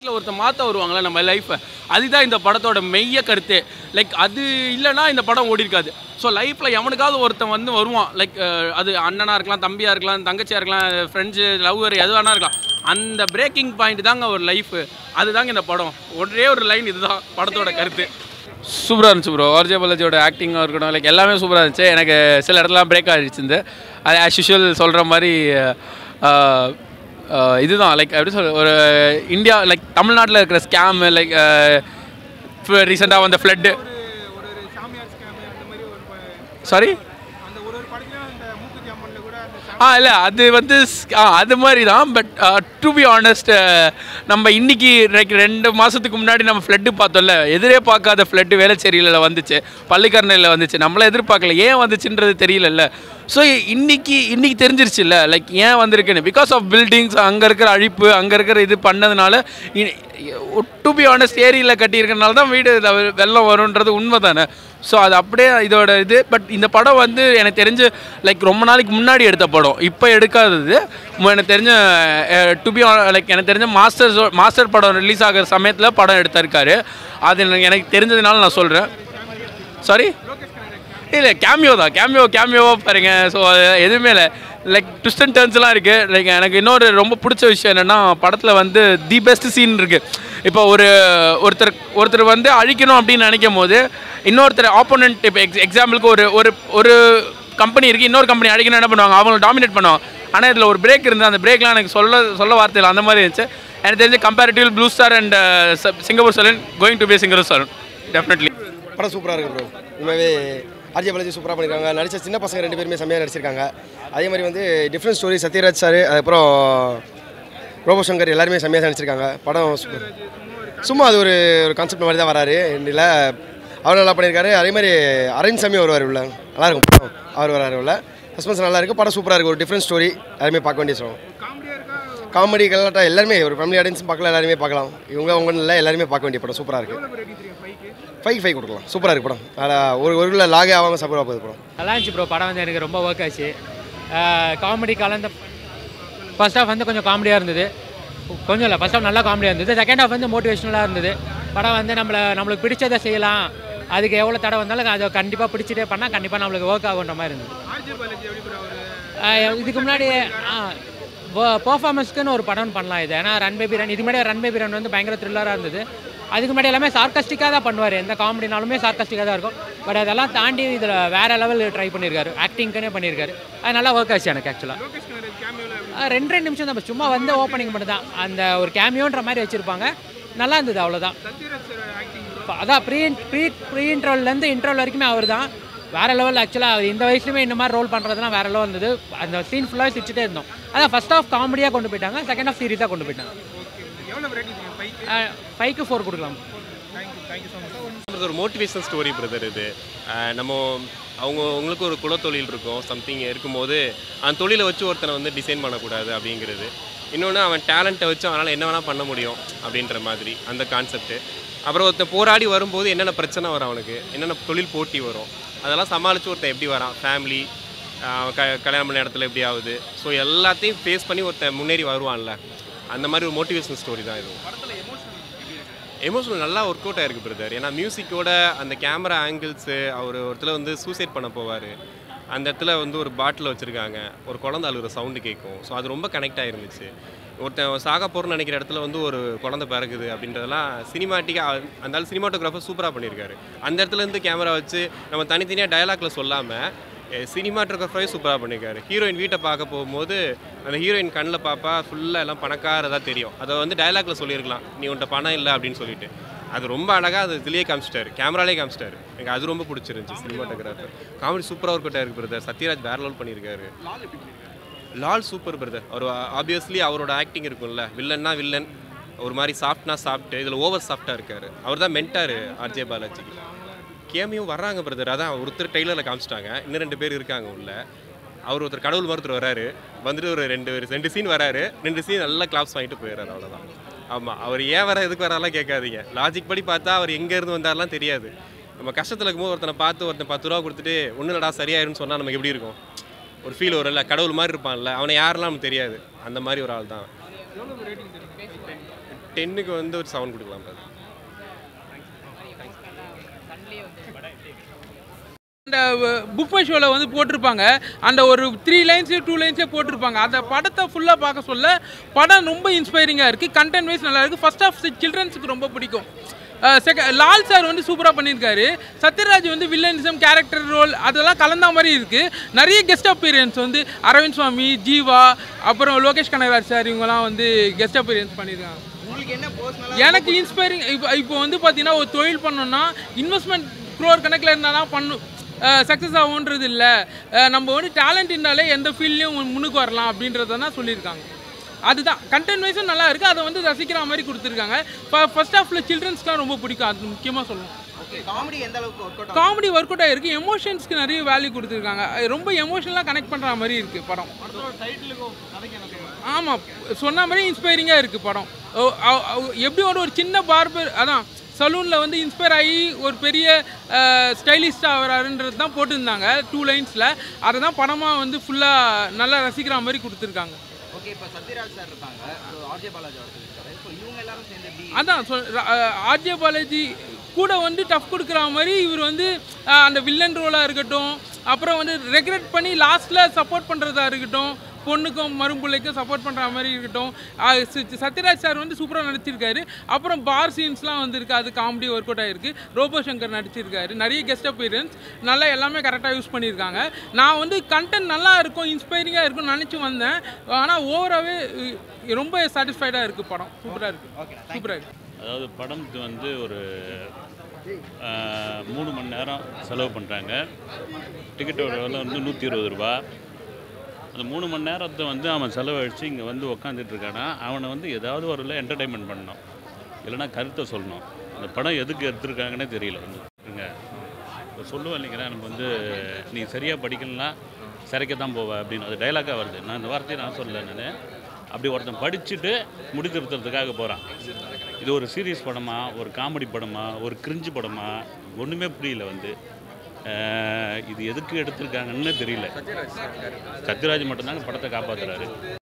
இல்லை ஒருத்தர் மாற்ற வருவாங்களே நம்ம லைஃப்பை அதுதான் இந்த படத்தோட மெய்ய கருத்து லைக் அது இல்லைன்னா இந்த படம் ஓடி இருக்காது ஸோ லைஃப்பில் எவனுக்காவது ஒருத்தன் வந்து வருவான் லைக் அது அண்ணனாக இருக்கலாம் தம்பியாக இருக்கலாம் தங்கச்சியாக இருக்கலாம் ஃப்ரெண்ட்ஸு லவ்வர் எது வேணா இருக்கலாம் அந்த பிரேக்கிங் பாயிண்ட் தாங்க ஒரு லைஃப் அதுதாங்க இந்த படம் ஒரே ஒரு லைன் இதுதான் படத்தோட கருத்து சூப்பராக இருந்துச்சு ப்ரோ ஆர்ஜே பாலாஜியோட ஆக்டிங்காக இருக்கட்டும் லைக் எல்லாமே சூப்பராக இருந்துச்சு எனக்கு சில இடத்துல பிரேக் ஆகிடுச்சு அது ஆஸ் யூஷுவல் சொல்கிற மாதிரி அஹ், அஹ், இதுதான் லைக் எப்படி சொல்ற ஒரு இந்தியா லைக் தமிழ்நாட்டில் இருக்கிற ஸ்கேம் லைக் ரீசெண்டாக வந்த ஃப்ளட்டு ஒரு ஒரு சாமியார் ஸ்கேம் அந்த மாதிரி ஒரு ப- சாரி அந்த ஒரு ஒரு படத்துலயும் அந்த மூக்குத்தி அம்மன்ல கூட அந்த சாமி- ஆ இல்லை அது வந்து ஸ்- ஆ அது மாதிரி தான் பட் டு பி ஆனஸ்ட் நம்ம இன்னைக்கு லைக் ரெண்டு மாதத்துக்கு முன்னாடி நம்ம ஃப்ளட்டு பார்த்தோம்ல எதிரே பார்க்காத ஃப்ளட்டு வேளச்சேரியில் வந்துச்சு பள்ளிக்கரணையில் வந்துச்சு நம்மள எதிர்பார்க்கல ஏன் வந்துச்சுன்றது தெரியலல்ல ஸோ இன்னைக்கு இன்னைக்கு தெரிஞ்சிருச்சுல்ல லைக் ஏன் வந்திருக்குன்னு பிகாஸ் ஆஃப் பில்டிங்ஸ் அங்கே இருக்கிற அழிப்பு அங்கே இருக்கிற இது பண்ணதுனால டு பி ஆனஸ்ட் ஏரியில் கட்டியிருக்கனால தான் வீடு இது வெள்ளம் வரும்ன்றது உண்மை தானே ஸோ அது அப்படியே இதோட இது பட் இந்த படம் வந்து எனக்கு தெரிஞ்சு லைக் ரொம்ப நாளைக்கு முன்னாடி எடுத்த படம் இப்போ எடுக்காதது மு- எனக்கு தெரிஞ்ச டு பி லைக் எனக்கு தெரிஞ்ச மாஸ்டர்ஸ் மாஸ்டர் படம் ரிலீஸ் ஆகிற சமயத்தில் படம் எடுத்திருக்காரு அது எனக்கு- எனக்கு தெரிஞ்சதுனால நான் சொல்கிறேன் சாரி இல்லை கேமியோ தான் கேமியோ கேமியோவாக பாருங்க ஸோ எதுவுமே இல்லை லைக் ட்விஸ்ட் அண்ட் டர்ன்ஸ்லாம் இருக்குது லைக் எனக்கு இன்னொரு ரொம்ப பிடிச்ச விஷயம் என்னென்னா படத்தில் வந்து தி பெஸ்ட் சீன் இருக்குது இப்போ ஒரு ஒருத்தர் ஒருத்தர் வந்து அழிக்கணும் அப்படின்னு நினைக்கும் போது இன்னொருத்தர் ஆப்போனண்ட் இப்போ எக்ஸ் எக்ஸாம்பிளுக்கு ஒரு ஒரு ஒரு கம்பெனி இருக்குது இன்னொரு கம்பெனி அழிக்கணும் என்ன பண்ணுவாங்க அவங்க டாமினேட் பண்ணுவாங்க ஆனால் இதில் ஒரு பிரேக் இருந்து அந்த பிரேக்லாம் எனக்கு சொல்ல சொல்ல வார்த்தை இல்லை அந்த மாதிரி இருந்துச்சு எனக்கு தெரிஞ்ச comparative Blue Star and Singapore Saloon going to be Singapore Saloon definitely படம் சூப்பராக இருக்கு ப்ரோ உண்மையாகவே ஆர்ஜே பாலாஜி சூப்பராக பண்ணியிருக்காங்க நடித்த சின்ன பசங்க ரெண்டு பேருமே செம்மையாக நடிச்சிருக்காங்க அதே மாதிரி வந்து டிஃப்ரெண்ட் ஸ்டோரி சத்யராஜ் சார் அதுக்கப்புறம் ரோபோ சங்கர் எல்லாருமே செம்மையாக நடிச்சிருக்காங்க படம் சூப்பர் சும்மா அது ஒரு ஒரு கான்செப்ட் மாதிரி தான் வராரு இல்லை அவர் நல்லா பண்ணியிருக்காரு அதே மாதிரி அரவிந்த் சாமி வருவார் உள்ள நல்லா இருக்கும் படம் அவர் வராரு உள்ள சஸ்பென்ஸ் நல்லா இருக்கு படம் சூப்பராக இருக்கு ஒரு டிஃப்ரெண்ட் ஸ்டோரி எல்லாருமே பார்க்க வேண்டிய சொல்லுவோம் காமெடியா இருக்கா காமெடி கலாட்டா எல்லாருமே ஒரு ஃபேமிலி ஆடியன்ஸும் பார்க்கலாம் எல்லாருமே பார்க்கலாம் இவங்க அவங்க இல்லை எல்லாருமே பார்க்க வேண்டிய படம் சூப்பராக இருக்குது எவ்வளவு ரேட்டிங் தெரியும் ஃபைவ்க்கு ஃபைவ் ஃபைவ் கொடுக்கலாம் சூப்பராக இருக்கு படம் அதில் ஒரு ஒரு கிலோ லாகே ஆகாமல் சூப்பராக போகுது படம் நல்லா இருந்துச்சு ப்ரோ படம் வந்து எனக்கு ரொம்ப ஒர்க் ஆச்சு காமெடி கலந்த ஃபர்ஸ்ட் ஹாஃப் வந்து கொஞ்சம் காமெடியாக இருந்தது கொஞ்சம் இல்லை ஃபர்ஸ்ட் ஹாஃப் நல்லா காமெடியாக இருந்தது செகண்ட் ஹாஃப் வந்து மோட்டிவேஷனலாக இருந்தது படம் வந்து நம்மளை நம்மளுக்கு பிடிச்சதை செய்யலாம் அதுக்கு எவ்வளோ தடை வந்தாலும் அதை கண்டிப்பாக பிடிச்சிட்டே பண்ணால் கண்டிப்பாக நம்மளுக்கு ஒர்க் ஆகுன்ற மாதிரி இருந்தது ஆர்ஜே பாலாஜி எப்படி ப்ரோ அவரு ஆஹ் இதுக்கு முன்னாடி பர்ஃபார்மன்ஸ்க்குன்னு ஒரு படம் பண்ணலாம் இது ஏன்னா ரன் பேபி ரன் இதுக்கு முன்னாடி ரன் பேபி ரன் வந்து பயங்கர த்ரில்லராக இருந்தது அதுக்கு முன்னாடி எல்லாமே சார்கஸ்டிக்காக தான் பண்ணுவார் எந்த காமெடினாலுமே சார்கஸ்டிக்காக தான் இருக்கும் பட் அதெல்லாம் தாண்டி இதில் வேறு லெவல் ட்ரை பண்ணியிருக்காரு ஆக்டிங்க்குனே பண்ணியிருக்காரு அது நல்லா ஒர்க் ஆச்சு எனக்கு ஆக்சுவலாக லோகேஷ் கனகராஜ் கேமியோல ரெண்டு ரெண்டு நிமிஷம் தான் சும்மா வந்து ஓப்பனிங் மட்டும் தான் அந்த ஒரு கேமியோன்ற மாதிரி வச்சுருப்பாங்க நல்லா இருந்தது அவ்வளோதான் சத்யராஜ் சார் ஆக்டிங் ப்ரோ இப்ப அதான் ப்ரீ ப்ரீ ப்ரீ இன்ட்ரோல்லேருந்து இன்ட்ரோல் வரைக்குமே அவர் தான் வேறு லெவல் ஆக்சுவலாக அவர் இந்த வயசுலையுமே இந்த மாதிரி ரோல் பண்ணுறதுலாம் வேறு லெவல் இருந்தது அந்த சீன் ஃபுல்லாக சிரிச்சுட்டே இருந்தோம் அதான் ஃபர்ஸ்ட் ஆஃப் காமெடியாக கொண்டு போயிட்டாங்க செகண்ட் ஆஃப் சீரியஸாக கொண்டு போயிட்டாங்க ஓகே எவ்வளவு ரேட்டிங் தெரியும் ஃபைவ்க்கு ஃபைவ்க்கு ஃபோர் கொடுக்கலாம் தேங்க்யூ தேங்க்யூ ஸோ மச் இது ஒரு மோட்டிவேஷன் ஸ்டோரி பிரதர் இது அஹ் நம்ம அவங்க உங்களுக்கு ஒரு குலத்தொழில் இருக்கும் சம்திங் இருக்கும்போது அந்த தொழிலை வச்சு ஒருத்தனை வந்து டிசைன் பண்ணக்கூடாது அப்படிங்கிறது இன்னொன்று அவன் டேலண்ட்டை வச்சு அவனால் என்ன வேணால் பண்ண முடியும் அப்படின்ற மாதிரி அந்த கான்செப்ட்டு அப்புறம் ஒருத்தன் போராடி வரும்போது என்னென்ன பிரச்சனை வரும் அவனுக்கு என்னென்ன தொழில் போட்டி வரும் அதெல்லாம் சமாளித்து ஒருத்தன் எப்படி வரான் ஃபேமிலி க கல்யாணம் பண்ண இடத்துல எப்படி ஆகுது ஸோ எல்லாத்தையும் ஃபேஸ் பண்ணி ஒருத்தன் முன்னேறி வருவான்ல அந்த மாதிரி ஒரு மோட்டிவேஷன் ஸ்டோரி தான் இது எமோஷனல் நல்லா ஒர்க் அவுட் ஆயிருக்கு பிரதர் ஏன்னா மியூசிக்கோட அந்த கேமரா ஆங்கிள்ஸு அவர் ஒருத்தர் வந்து சூசைட் பண்ண போவார் அந்த இடத்துல வந்து ஒரு பாட்டில் வச்சுருக்காங்க ஒரு குழந்தை அழுகிற சவுண்டு கேட்கும் ஸோ அது ரொம்ப கனெக்ட் ஆயிருந்துச்சு ஒருத்தன் சாக போகிறன்னு நினைக்கிற இடத்துல வந்து ஒரு குழந்தை பிறகுது அப்படின்றதெல்லாம் சினிமாட்டிக்காக அந்த சினிமாட்டோகிராஃபர் சூப்பராக பண்ணியிருக்காரு அந்த இடத்துல இருந்து கேமரா வச்சு நம்ம தனித்தனியாக டயலாக்ல சொல்லாமல் சினிமாட்டோகிராஃபரே சூப்பராக பண்ணியிருக்காரு ஹீரோயின் வீட்டை பார்க்க போகும்போது அந்த ஹீரோயின் கண்ணில் பாப்பா ஃபுல்லாக எல்லாம் பணக்காரதா தெரியும் அதை வந்து டயலாக்ல சொல்லியிருக்கலாம் நீ உன்ட்ட பணம் இல்லை அப்படின்னு சொல்லிட்டு அது ரொம்ப அழகாக அது இதுலேயே காமிச்சிட்டாரு கேமராலே காமிச்சிட்டாரு எனக்கு அது ரொம்ப பிடிச்சிருந்துச்சு சினிமாட்டோகிராஃபர் காமெடி சூப்பராக ஒர்க் அவுட் ஆயிருக்கு பிரதர் சத்யராஜ் வேற லெவல் பண்ணியிருக்காரு லால் சூப்பர் பிரதர் அவர் ஆப்வியஸ்லி அவரோட ஆக்டிங் இருக்கும்ல வில்லன்னா வில்லன் ஒரு மாதிரி சாஃப்ட்னா சாப்பிட்டு இதில் ஓவர் சாஃப்டாக இருக்காரு அவர் தான் மென்டாரு ஆர்ஜே பாலாஜிக்கு கேமியும் வர்றாங்க பிரதர் அதான் ஒருத்தர் டெய்லரில் காமிச்சிட்டாங்க இன்னும் ரெண்டு பேர் இருக்காங்க உள்ள அவர் ஒருத்தர் கடவுள் மருத்துவர் வராரு வந்துட்டு ஒரு ரெண்டு ரெண்டு சீன் வராரு ரெண்டு சீன் நல்லா கிளாப்ஸ் வாங்கிட்டு போயிடுறாரு அவ்வளோதான் ஆமாம் அவர் ஏன் வர எதுக்கு வராலாம் கேட்காதீங்க லாஜிக் படி பார்த்தா அவர் எங்கேருந்து வந்தாரெலாம் தெரியாது நம்ம கஷ்டத்தில் இருக்கும்போது ஒருத்தனை பார்த்து ஒருத்தன் பத்து ரூபா கொடுத்துட்டு ஒன்றும் நடா சரியாயிருன்னு சொன்னால் நமக்கு எப்படி இருக்கும் ஒரு ஃபீல் வரும்ல கடவுள் மாதிரி இருப்பான்ல அவனை யாரெல்லாம் நமக்கு தெரியாது அந்த மாதிரி ஒரு ஆள் தான் டென்னுக்கு வந்து ஒரு செவன் கொடுக்கலாம் brother. அந்த புக் மை ஷோவில் வந்து போட்டிருப்பாங்க அந்த ஒரு த்ரீ லைன்ஸு டூ லைன்ஸே போட்டிருப்பாங்க அந்த படத்தை ஃபுல்லாக பார்க்க சொல்ல படம் ரொம்ப இன்ஸ்பைரிங்காக இருக்குது கண்டென்ட் வைஸ் நல்லா இருக்குது ஃபர்ஸ்ட் ஆஃப் சில்ட்ரன்ஸுக்கு ரொம்ப பிடிக்கும் செக லால் சார் வந்து சூப்பராக பண்ணியிருக்காரு சத்யராஜ் வந்து வில்லனிசம் கேரக்டர் ரோல் அதெல்லாம் கலந்த மாதிரி இருக்குது நிறைய கெஸ்ட் அப்பீரியன்ஸ் வந்து அரவிந்த் சுவாமி ஜீவா அப்புறம் லோகேஷ் கனகராஜ் சார் இவங்கெல்லாம் வந்து கெஸ்ட் அப்பீரியன்ஸ் பண்ணியிருக்காங்க உங்களுக்கு என்ன பர்சனலாக எனக்கு இன்ஸ்பைரிங் இப்போ இப்போ வந்து பார்த்தீங்கன்னா ஒரு தொழில் பண்ணோம்னா இன்வெஸ்ட்மெண்ட் க்ரோர் கணக்கில் இருந்தால் தான் பண்ணும் சக்ஸஸ் ஆகுன்றது இல்லை நம்ம வந்து டேலண்ட் இருந்தாலே எந்த ஃபீல்ட்லேயும் முன்னுக்கு வரலாம் அப்படின்றத தான் சொல்லியிருக்காங்க அதுதான் கண்டென்ட் வைஸும் நல்லா இருக்குது அதை வந்து ரசிக்கிற மாதிரி கொடுத்துருக்காங்க இப்போ ஃபர்ஸ்ட் ஹாஃபில் சில்ட்ரன்ஸ்க்குலாம் ரொம்ப பிடிக்கும் அது முக்கியமாக சொல்லணும் ஓகே காமெடி எந்த அளவுக்கு work out comedy work out ஆகிருக்கு எமோஷன்ஸ்க்கு நிறைய வேல்யூ கொடுத்துருக்காங்க அது ரொம்ப எமோஷனலாக கனெக்ட் பண்ணுற மாதிரி இருக்குது படம் ஆமாம் சொன்ன மாதிரி இன்ஸ்பைரிங்காக இருக்குது படம் ஓ, அவ- அவ- எப்படி ஒரு ஒரு சின்ன பார்பர் அதான் சலூனில் வந்து இன்ஸ்பயர் ஆகி ஒரு பெரிய ஸ்டைலிஸ்டாக வராருன்றது தான் போட்டிருந்தாங்க டூ லைன்ஸில் அதை தான் படமாக வந்து ஃபுல்லாக நல்லா ரசிக்கிற மாதிரி கொடுத்துருக்காங்க ஓகே இப்போ சத்யராஜ் சார் இருக்காங்க ஆர்ஜே பாலாஜி அவர்கள் இருக்காரு ஸோ இவங்க எல்லாரும் சேர்ந்து எப்படி அதான் சொல் ஆர்ஜே பாலாஜி கூட வந்து டஃப் கொடுக்குற மாதிரி இவர் வந்து அஹ், அந்த வில்லன் ரோலாக இருக்கட்டும் அப்புறம் வந்து ரெக்ரெட் பண்ணி லாஸ்ட்டில் சப்போர்ட் பண்ணுறதா இருக்கட்டும் பொண்ணுக்கும் மரும்பிள்ளைக்கும் சப்போர்ட் பண்ணுற மாதிரி இருக்கட்டும் அஹ், சி- சத்யராஜ் சார் வந்து சூப்பராக நடிச்சிருக்காரு அப்புறம் பார் சீன்ஸ்லாம் வந்திருக்கு அது காமெடி ஒர்க் அவுட் ஆகிருக்கு ரோபோ சங்கர் நடிச்சிருக்காரு நிறைய கெஸ்ட் அப்பீரியன்ஸ் நல்லா எல்லாமே கரெக்டாக யூஸ் பண்ணியிருக்காங்க நான் வந்து கண்டென்ட் நல்லா இருக்கும் இன்ஸ்பைரிங்காக இருக்கும்னு நினச்சி வந்தேன் ஆனால் ஓவராகவே ரொம்ப சாட்டிஸ்ஃபைடாக இருக்குது படம் சூப்பராக இருக்குது சூப்பராக இருக்குது அதாவது படம் வந்து ஒரு ஆஹ், மூணு மணி நேரம் செலவு பண்ணுறாங்க டிக்கெட்டோட விலை வந்து நூற்றி இருபது ரூபா அந்த மூணு மணி நேரத்தை வந்து அவன் செலவழித்து இங்கே வந்து உக்காந்துட்டு இருக்கானா அவனை வந்து ஏதாவது ஒரு என்டர்டைன்மெண்ட் பண்ணணும் இல்லைன்னா கருத்தை சொல்லணும் அந்த படம் எதுக்கு எடுத்திருக்காங்கன்னே தெரியல வந்துங்க இப்போ சொல்லுவேன் இல்லைங்களா நம்ம வந்து நீ சரியாக படிக்கலனா சிறைக்க தான் போவ அப்படின்னு அது டைலாக்காக வருது நான் இந்த வார்த்தையை நான் சொல்லலை நான் அப்படி ஒருத்தன் படிச்சுட்டு முடித்திருத்துறதுக்காக போகிறான் இது ஒரு சீரியஸ் படமா ஒரு காமெடி படமா ஒரு கிரிஞ்சு படமா ஒன்றுமே புரியல வந்து அஹ் இது எதுக்கு எடுத்திருக்காங்கன்னு தெரியல சத்யராஜ் மட்டும்தாங்க படத்தை காப்பாற்றுறாரு